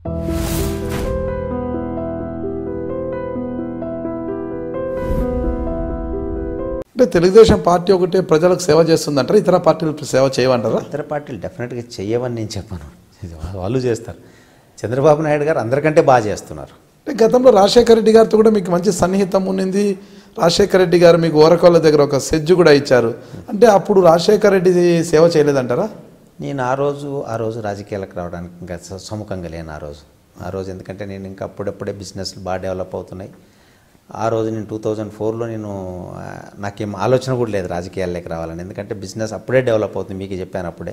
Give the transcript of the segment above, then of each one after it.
అంటే తెలుగుదేశం పార్టీ ఒకటే ప్రజలకు సేవ చేస్తుందంటారా ఇతర పార్టీలు సేవ చేయమంటారా ఇతర పార్టీలు డెఫినెట్గా చేయవని నేను చెప్పను ఇది వాళ్ళు చేస్తారు చంద్రబాబు నాయుడు గారు అందరికంటే బాగా చేస్తున్నారు అంటే గతంలో రాజశేఖర రెడ్డి గారితో కూడా మీకు మంచి సన్నిహితం ఉన్నింది రాజశేఖర రెడ్డి గారు మీకు ఓరకోళ్ళ దగ్గర ఒక సెజ్జు కూడా ఇచ్చారు అంటే అప్పుడు రాజశేఖర రెడ్డి సేవ చేయలేదంటారా నేను ఆ రోజు ఆ రోజు రాజకీయాలకు రావడానికి ఇంకా స- సముఖంగా లేను ఆ రోజు ఆ రోజు ఎందుకంటే నేను ఇంకా అప్పుడప్పుడే బిజినెస్లు బాగా డెవలప్ అవుతున్నాయి ఆ రోజు నేను టూ థౌజండ్ ఫోర్లో నేను ఆ, నాకేం ఆలోచన కూడా లేదు రాజకీయాల్లోకి రావాలని ఎందుకంటే బిజినెస్ అప్పుడే డెవలప్ అవుతుంది మీకు చెప్పాను అప్పుడే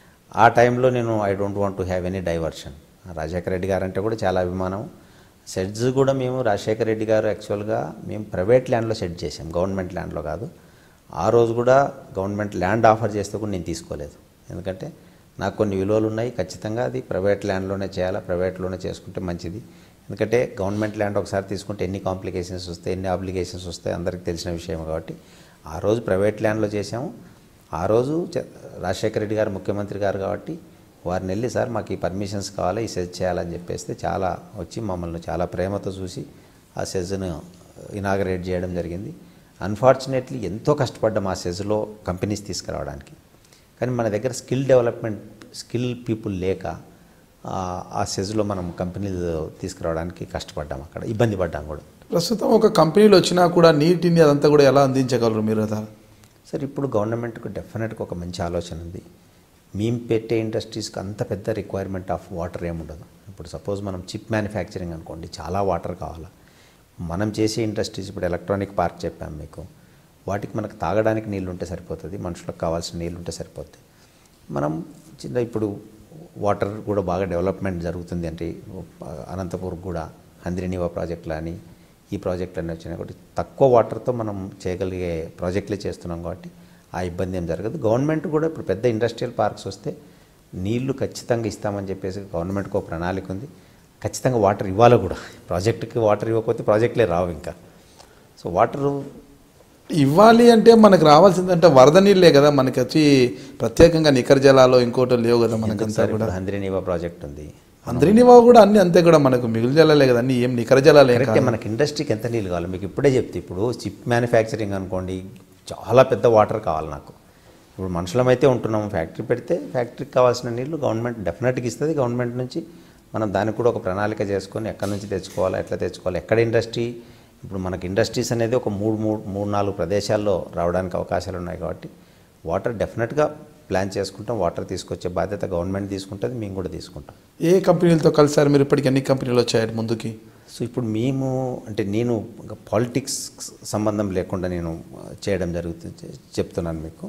ఆ టైంలో నేను I don't want to have any diversion Rajasekhara Reddy garu అంటే కూడా చాలా అభిమానం సెట్స్ కూడా మేము రాజశేఖర రెడ్డి గారు యాక్చువల్గా మేము ప్రైవేట్ ల్యాండ్లో సెట్ చేసాం గవర్నమెంట్ ల్యాండ్లో కాదు ఆ రోజు కూడా గవర్నమెంట్ ల్యాండ్ ఆఫర్ చేస్తే కూడా నేను తీసుకోలేదు ఎందుకంటే నాకు కొన్ని విలువలు ఉన్నాయి ఖచ్చితంగా అది ప్రైవేట్ ల్యాండ్లోనే చేయాలా ప్రైవేట్లోనే చేసుకుంటే మంచిది ఎందుకంటే గవర్నమెంట్ ల్యాండ్ ఒకసారి తీసుకుంటే ఎన్ని కాంప్లికేషన్స్ వస్తాయి ఎన్ని అప్లికేషన్స్ వస్తాయి అందరికీ తెలిసిన విషయం కాబట్టి ఆ రోజు ప్రైవేట్ ల్యాండ్లో చేసాము ఆ రోజు చ- రాజశేఖర రెడ్డి గారు ముఖ్యమంత్రి గారు కాబట్టి వారిని వెళ్ళి సార్ మాకు ఈ పర్మిషన్స్ కావాలి ఈ సెజ్ చేయాలని చెప్పేస్తే చాలా వచ్చి మమ్మల్ని చాలా ప్రేమతో చూసి ఆ సెజ్ను ఇనాగరేట్ చేయడం జరిగింది అన్ఫార్చునేట్లీ ఎంతో కష్టపడ్డాం ఆ సెజ్లో కంపెనీస్ తీసుకురావడానికి కానీ మన దగ్గర స్కిల్ డెవలప్మెంట్ స్కిల్ పీపుల్ లేక ఆ, ఆ సెజ్లో మనం కంపెనీలు తీసుకురావడానికి కష్టపడ్డాం అక్కడ ఇబ్బంది పడ్డాం కూడా ప్రస్తుతం ఒక కంపెనీలు వచ్చినా కూడా నీటిని అదంతా కూడా ఎలా అందించగలరు మీరు అదా సార్ ఇప్పుడు గవర్నమెంట్కు డెఫినెట్గా ఒక మంచి ఆలోచన ఉంది మేము పెట్టే ఇండస్ట్రీస్కి అంత పెద్ద రిక్వైర్మెంట్ ఆఫ్ వాటర్ ఏముండదు ఇప్పుడు సపోజ్ మనం చిప్ మ్యానుఫ్యాక్చరింగ్ అనుకోండి చాలా వాటర్ కావాలా మనం చేసే ఇండస్ట్రీస్ ఇప్పుడు ఎలక్ట్రానిక్ పార్క్ చెప్పాం మీకు వాటికి మనకు తాగడానికి నీళ్ళు ఉంటే సరిపోతుంది మనుషులకు కావాల్సిన నీళ్ళు ఉంటే సరిపోతుంది మనం చిన్న ఇప్పుడు వాటర్ కూడా బాగా డెవలప్మెంట్ జరుగుతుంది అంటే అనంతపూర్ కూడా హంద్రినీవా ప్రాజెక్టులు అని ఈ ప్రాజెక్టులన్నీ వచ్చినాయి కాబట్టి తక్కువ వాటర్తో మనం చేయగలిగే ప్రాజెక్టులే చేస్తున్నాం కాబట్టి ఆ ఇబ్బంది ఏం జరగదు గవర్నమెంట్ కూడా ఇప్పుడు పెద్ద ఇండస్ట్రియల్ పార్క్స్ వస్తే నీళ్లు ఖచ్చితంగా ఇస్తామని చెప్పేసి గవర్నమెంట్కి ఒక ప్రణాళిక ఉంది ఖచ్చితంగా వాటర్ ఇవ్వాలి కూడా ప్రాజెక్టుకి వాటర్ ఇవ్వకపోతే ప్రాజెక్టులే రావు ఇంకా సో వాటరు ఇవ్వాలి అంటే మనకు రావాల్సిందంటే వరద నీళ్ళే కదా మనకి వచ్చి ప్రత్యేకంగా నికర జలాలు ఇంకోటి లేవు కదా మనకంతా కూడా ఇప్పుడు హంద్రినీవా ప్రాజెక్ట్ ఉంది అందరినివా కూడా అన్ని అంతే కూడా మనకు మిగులు జలాలే కదా అన్ని ఏం నికర జలాలే కరెక్టే మనకి ఇండస్ట్రీకి ఎంత నీళ్ళు కావాలి మీకు ఇప్పుడే చెప్తే ఇప్పుడు చిప్ మ్యానుఫ్యాక్చరింగ్ అనుకోండి చాలా పెద్ద వాటర్ కావాలి నాకు ఇప్పుడు మనుషులమైతే ఉంటున్నాము ఫ్యాక్టరీ పెడితే ఫ్యాక్టరీకి కావాల్సిన నీళ్లు గవర్నమెంట్ డెఫినెట్గా ఇస్తుంది గవర్నమెంట్ నుంచి మనం దానికి కూడా ఒక ప్రణాళిక చేసుకొని ఎక్కడి నుంచి తెచ్చుకోవాలి ఎట్లా తెచ్చుకోవాలి ఎక్కడ ఇండస్ట్రీ ఇప్పుడు మనకి ఇండస్ట్రీస్ అనేది ఒక మూడు మూడు మూడు నాలుగు ప్రదేశాల్లో రావడానికి అవకాశాలు ఉన్నాయి కాబట్టి వాటర్ డెఫినెట్గా ప్లాన్ చేసుకుంటాం వాటర్ తీసుకొచ్చే బాధ్యత గవర్నమెంట్ తీసుకుంటుంది మేము కూడా తీసుకుంటాం ఏ కంపెనీలతో కలిసారు మీరు ఇప్పటికి ఎన్ని కంపెనీలు వచ్చాయి ముందుకి సో ఇప్పుడు మేము అంటే నేను పాలిటిక్స్ సంబంధం లేకుండా నేను చేయడం జరుగుతుంది చెప్తున్నాను మీకు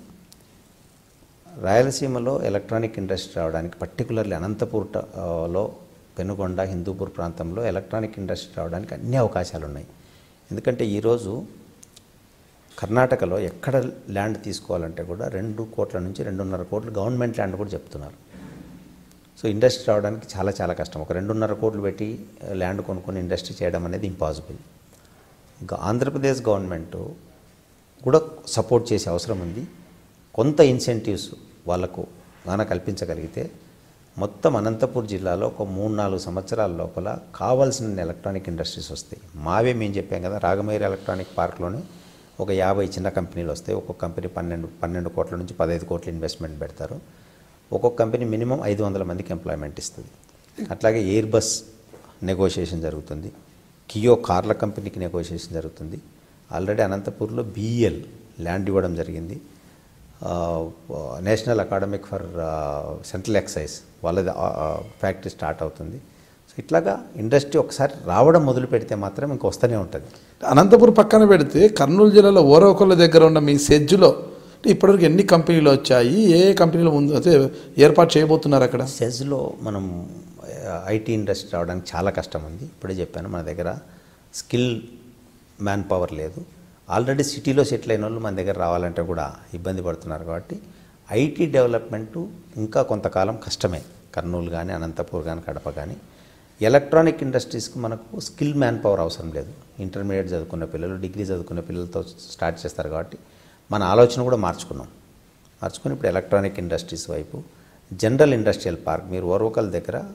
రాయలసీమలో ఎలక్ట్రానిక్ ఇండస్ట్రీ రావడానికి పర్టికులర్లీ అనంతపూర్ ట- ఆ, లో పెనుగొండ హిందూపూర్ ప్రాంతంలో ఎలక్ట్రానిక్ ఇండస్ట్రీ రావడానికి అన్ని అవకాశాలు ఉన్నాయి ఎందుకంటే ఈరోజు కర్ణాటకలో ఎక్కడ ల్యాండ్ తీసుకోవాలంటే కూడా రెండు కోట్ల నుంచి రెండున్నర కోట్లు గవర్నమెంట్ ల్యాండ్ కూడా చెప్తున్నారు సో ఇండస్ట్రీ రావడానికి చాలా చాలా కష్టం ఒక రెండున్నర కోట్లు పెట్టి ల్యాండ్ కొనుక్కొని ఇండస్ట్రీ చేయడం అనేది ఇంపాసిబుల్ ఇంకా ఆంధ్రప్రదేశ్ గవర్నమెంట్ కూడా సపోర్ట్ చేసే అవసరం ఉంది కొంత ఇన్సెంటివ్స్ వాళ్ళకు గాన కల్పించగలిగితే మొత్తం అనంతపూర్ జిల్లాలో ఒక మూడు నాలుగు సంవత్సరాల లోపల కావాల్సిన ఎలక్ట్రానిక్ ఇండస్ట్రీస్ వస్తాయి మావే మేము చెప్పాం కదా రాగమేరి ఎలక్ట్రానిక్ పార్క్లోనే ఒక యాభై చిన్న కంపెనీలు వస్తాయి ఒక్కొక్క కంపెనీ పన్నెండు పన్నెండు కోట్ల నుంచి పదహైదు కోట్ల ఇన్వెస్ట్మెంట్ పెడతారు ఒక్కొక్క కంపెనీ మినిమం ఐదు వందల మందికి ఎంప్లాయ్మెంట్ ఇస్తుంది అట్లాగే ఎయిర్ బస్ నెగోషియేషన్ జరుగుతుంది కియో కార్ల కంపెనీకి నెగోషియేషన్ జరుగుతుంది ఆల్రెడీ అనంతపూర్లో బీఈఎల్ ల్యాండ్ ఇవ్వడం జరిగింది ఆ, national academic for central excise వాళ్ళది ఫ్యాక్టరీ స్టార్ట్ అవుతుంది సో ఇట్లాగా ఇండస్ట్రీ ఒకసారి రావడం మొదలు పెడితే మాత్రం ఇంక వస్తూనే ఉంటుంది అనంతపురం పక్కన పెడితే కర్నూలు జిల్లాలో ఓరవకొల్ల దగ్గర ఉన్న మీ సెజ్జులో అంటే ఇప్పటివరకు ఎన్ని కంపెనీలు వచ్చాయి ఏ ఏ కంపెనీలు ముందు అయితే ఏర్పాటు చేయబోతున్నారు అక్కడ సెజ్లో మనం ఐటీ ఇండస్ట్రీ రావడానికి చాలా కష్టం ఉంది ఇప్పుడే చెప్పాను మన దగ్గర స్కిల్ మ్యాన్ పవర్ లేదు ఆల్రెడీ సిటీలో సెటిల్ అయిన వాళ్ళు మన దగ్గర రావాలంటే కూడా ఇబ్బంది పడుతున్నారు కాబట్టి ఐటీ డెవలప్మెంటు ఇంకా కొంతకాలం కష్టమే కర్నూలు కానీ అనంతపూర్ కానీ కడప కానీ ఎలక్ట్రానిక్ ఇండస్ట్రీస్కి మనకు స్కిల్ మ్యాన్ పవర్ అవసరం లేదు ఇంటర్మీడియట్ చదువుకున్న పిల్లలు డిగ్రీ చదువుకున్న పిల్లలతో స్టార్ట్ చేస్తారు కాబట్టి మన ఆలోచన కూడా మార్చుకున్నాం మార్చుకొని ఇప్పుడు ఎలక్ట్రానిక్ ఇండస్ట్రీస్ వైపు జనరల్ ఇండస్ట్రియల్ పార్క్ మీరు ఓర్వకల్ దగ్గర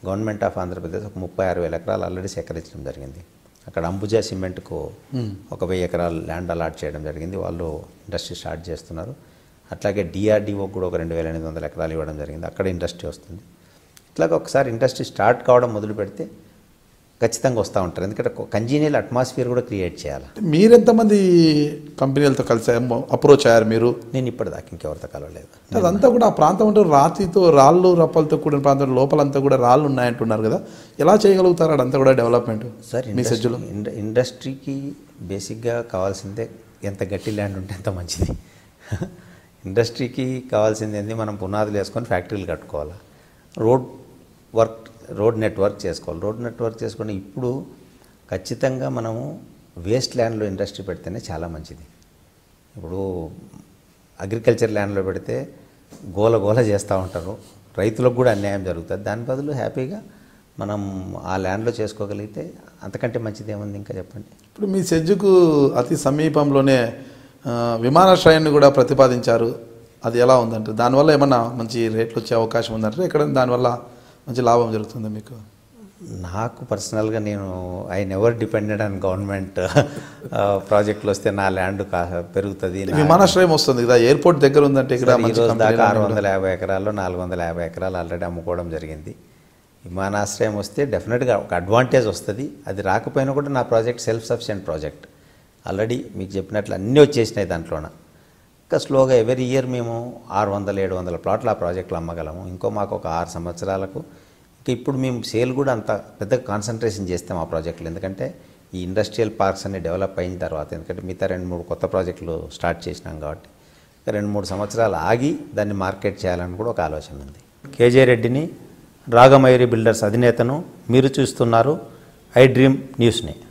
గవర్నమెంట్ ఆఫ్ ఆంధ్రప్రదేశ్ ఒక ముప్పై ఆరు వేల ఎకరాలు ఆల్రెడీ సేకరించడం జరిగింది అక్కడ అంబుజా సిమెంట్కు ఒక వెయ్యి ఎకరాలు ల్యాండ్ అలాట్ చేయడం జరిగింది వాళ్ళు ఇండస్ట్రీ స్టార్ట్ చేస్తున్నారు అట్లాగే డిఆర్డిఓ కూడా ఒక రెండు వేల ఎనిమిది వందల ఎకరాలు ఇవ్వడం జరిగింది అక్కడ ఇండస్ట్రీ వస్తుంది ఇట్లాగ ఒకసారి ఇండస్ట్రీ స్టార్ట్ కావడం మొదలు పెడితే ఖచ్చితంగా వస్తూ ఉంటారు ఎందుకంటే కంజీనియల్ అట్మాస్ఫియర్ కూడా క్రియేట్ చేయాలి మీరెంతమంది కంపెనీలతో కలిసి అప్రోచ్ అయ్యారు మీరు నేను ఇప్పటిదాకా ఇంకెవరితో కలవలేదు అదంతా కూడా ఆ ప్రాంతం అంటే రాతితో రాళ్ళు రప్పలతో కూడిన ప్రాంతం లోపలంతా కూడా రాళ్ళు ఉన్నాయంటున్నారు కదా ఎలా చేయగలుగుతారు అదంతా కూడా డెవలప్మెంట్ సార్ మీ ఇండస్ట్రీ సెజ్జులో ఇండ- ఇండస్ట్రీకి బేసిక్గా కావాల్సిందే ఎంత గట్టి ల్యాండ్ ఉంటే అంత మంచిది ఇండస్ట్రీకి కావాల్సింది ఏంది మనం పునాదులు వేసుకొని ఫ్యాక్టరీలు కట్టుకోవాలి రోడ్ వర్క్ రోడ్ నెట్వర్క్ చేసుకోవాలి రోడ్ నెట్వర్క్ చేసుకొని ఇప్పుడు ఖచ్చితంగా మనము వేస్ట్ ల్యాండ్లో ఇండస్ట్రీ పెడితేనే చాలా మంచిది ఇప్పుడు అగ్రికల్చర్ ల్యాండ్లో పెడితే గోల గోల చేస్తూ ఉంటారు రైతులకు కూడా అన్యాయం జరుగుతుంది దాని బదులు హ్యాపీగా మనం ఆ ల్యాండ్లో చేసుకోగలిగితే అంతకంటే మంచిది ఏముంది ఇంకా చెప్పండి ఇప్పుడు మీ సెజ్జుకు అతి సమీపంలోనే ఆ, విమానాశ్రయాన్ని కూడా ప్రతిపాదించారు అది ఎలా ఉందంటే దానివల్ల ఏమన్నా మంచి రేట్లు వచ్చే అవకాశం ఉందంటే ఎక్కడ దానివల్ల మంచి లాభం జరుగుతుంది మీకు నాకు పర్సనల్గా నేను I never depended on government ప్రాజెక్టులు వస్తే నా ల్యాండ్ కా పెరుగుతుంది నా- విమానాశ్రయం వస్తుంది కదా ఎయిర్పోర్ట్ దగ్గర ఉందంటే ఇక్కడ సార్, ఈ మంచి రోజు దాకా కంపెనీలు ఆరు అన్నీ వందల యాభై ఎకరాల్లో నాలుగు వందల యాభై ఎకరాలు ఆల్రెడీ అమ్ముకోవడం జరిగింది విమానాశ్రయం వస్తే డెఫినెట్గా ఒక అడ్వాంటేజ్ వస్తుంది అది రాకపోయినా కూడా నా project self sufficient project already మీకు చెప్పినట్లు అన్నీ వచ్చేసినాయి దాంట్లోన ఇంకా స్లోగా ఎవరీ ఇయర్ మేము ఆరు వందల ఏడు వందల ప్లాట్లు ఆ ప్రాజెక్టులు అమ్మగలము ఇంకో మాకు ఒక ఆరు సంవత్సరాలకు ఇంకా ఇప్పుడు మేము సేల్ కూడా అంత పెద్దగా కాన్సన్ట్రేషన్ చేస్తాం ఆ ప్రాజెక్టులు ఎందుకంటే ఈ ఇండస్ట్రియల్ పార్క్స్ అన్ని డెవలప్ అయిన తర్వాత ఎందుకంటే మిగతా రెండు మూడు కొత్త ప్రాజెక్టులు స్టార్ట్ చేసినాం కాబట్టి ఇంకా రెండు మూడు సంవత్సరాలు ఆగి దాన్ని మార్కెట్ చేయాలని కూడా ఒక ఆలోచన ఉంది కేజే రెడ్డిని రాగమయూరి బిల్డర్స్ అధినేతను మీరు చూస్తున్నారు ఐ డ్రీమ్ న్యూస్ని